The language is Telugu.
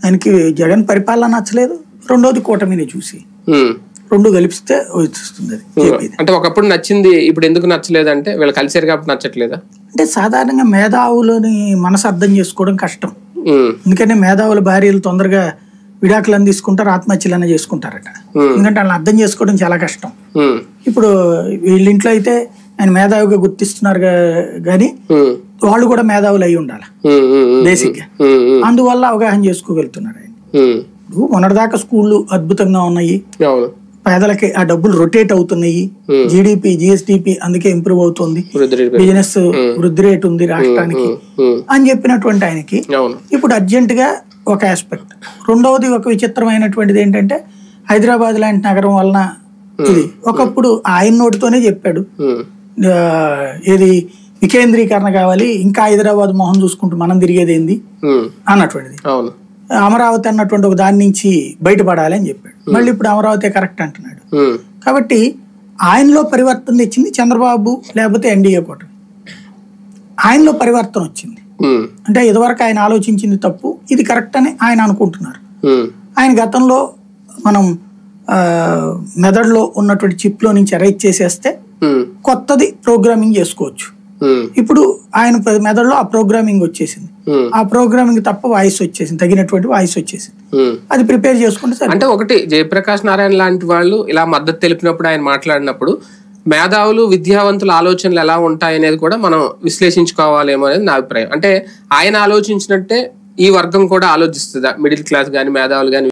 ఆయనకి జగన్ పరిపాలన నచ్చలేదు రెండోది కూటమిని చూసి ఉమ్. రెండు కలిపిస్తే వస్తుంది అది చెప్పేది అంటే ఒకప్పుడు నచ్చింది ఇప్పుడు ఎందుకు నచ్చలేదంటే వీళ్ళు కలిసారు కాబట్టి నచ్చట్లేదా అంటే సాధారణంగా మేధావులని మనసు అర్థం చేసుకోవడం కష్టం ఉమ్. ఎందుకంటే మేధావుల భార్యలు తొందరగా విడాకులను తీసుకుంటారు ఆత్మహత్యలనే చేసుకుంటారట Hmm. ఎందుకంటే వాళ్ళని అర్థం చేసుకోవడం చాలా కష్టం ఉమ్. ఇప్పుడు వీళ్ళ ఇంట్లో అయితే ఆయన మేధావిగా గుర్తిస్తున్నారు గా- కానీ ఉమ్. వాళ్ళు కూడా మేధావులు అయి ఉండాలి ఉమ్. ఉమ్. ఉమ్. బేసిక్గా ఉమ్. ఉమ్. అందువల్ల అవగాహన చేసుకోగలుగుతున్నారు ఆయన ఉమ్. ఇప్పుడు మొన్నటిదాకా స్కూళ్ళు అద్భుతంగా ఉన్నాయి అవును పేదలకి ఆ డబ్బులు రొటేట్ అవుతున్నాయి Hmm. జీడిపి జిఎస్డిపి అందుకే ఇంప్రూవ్ అవుతుంది వృద్ధి బిజినెస్ వృద్ధి రేట్ ఉంది రాష్ట్రానికి ఉమ్. అని చెప్పినటువంటి ఆయనకి అవును ఇప్పుడు అర్జెంటుగా ఒక ఆస్పెక్ట్ రెండవది ఒక విచిత్రమైనటువంటిది ఏంటంటే హైదరాబాద్ లాంటి నగరం వలన ఇది ఒకప్పుడు ఆయన నోటితోనే చెప్పాడు ఉమ్. ఆ, ఏది వికేంద్రీకరణ కావాలి ఇంకా హైదరాబాద్ మొహం చూసుకుంటూ మనం తిరిగేది ఏంది ఉమ్. అన్నటువంటిది అవును అమరావతి అన్నటువంటి ఒక దాని నుంచి బయటపడాలి అని చెప్పాడు మళ్ళీ ఇప్పుడు అమరావతి కరెక్ట్ అంటున్నాడు ఉమ్. కాబట్టి ఆయనలో పరివర్తన తెచ్చింది చంద్రబాబు లేకపోతే ఎన్డీఏ కూటమి ఆయనలో పరివర్తన వచ్చింది ఉమ్. అంటే ఇదివరకు ఆయన ఆలోచించింది తప్పు ఇది కరెక్ట్ అని ఆయన అనుకుంటున్నారు ఉమ్. ఆయన గతంలో మనం ఆ, మెదడులో ఉన్నటువంటి చిప్లో నుంచి ఎరైజ్ చేసేస్తే ఉమ్. కొత్తది ప్రోగ్రామింగ్ చేసుకోవచ్చు ఉమ్. ఇప్పుడు ఆయన ప్ర- మెదడులో ఆ ప్రోగ్రామింగ్ వచ్చేసింది ఉమ్. ఆ ప్రోగ్రామింగ్ తప్ప వాయిస్ వచ్చేసింది తగినటువంటి వాయిస్ వచ్చేసింది ఉమ్. అది ప్రిపేర్ చేసుకుంటే సరే అంటే ఒకటి జయప్రకాష్ నారాయణ లాంటి వాళ్ళు ఇలా మద్దతు తెలిపినప్పుడు ఆయన మాట్లాడినప్పుడు మేధావులు విద్యావంతుల ఆలోచనలు ఎలా ఉంటాయి అనేది కూడా మనం విశ్లేషించుకోవాలేమో అనేది నా అభిప్రాయం అంటే ఆయన ఆలోచించినట్టే ఈ వర్గం కూడా ఆలోచిస్తుందా మిడిల్ క్లాస్ కానీ మేధావులు కానీ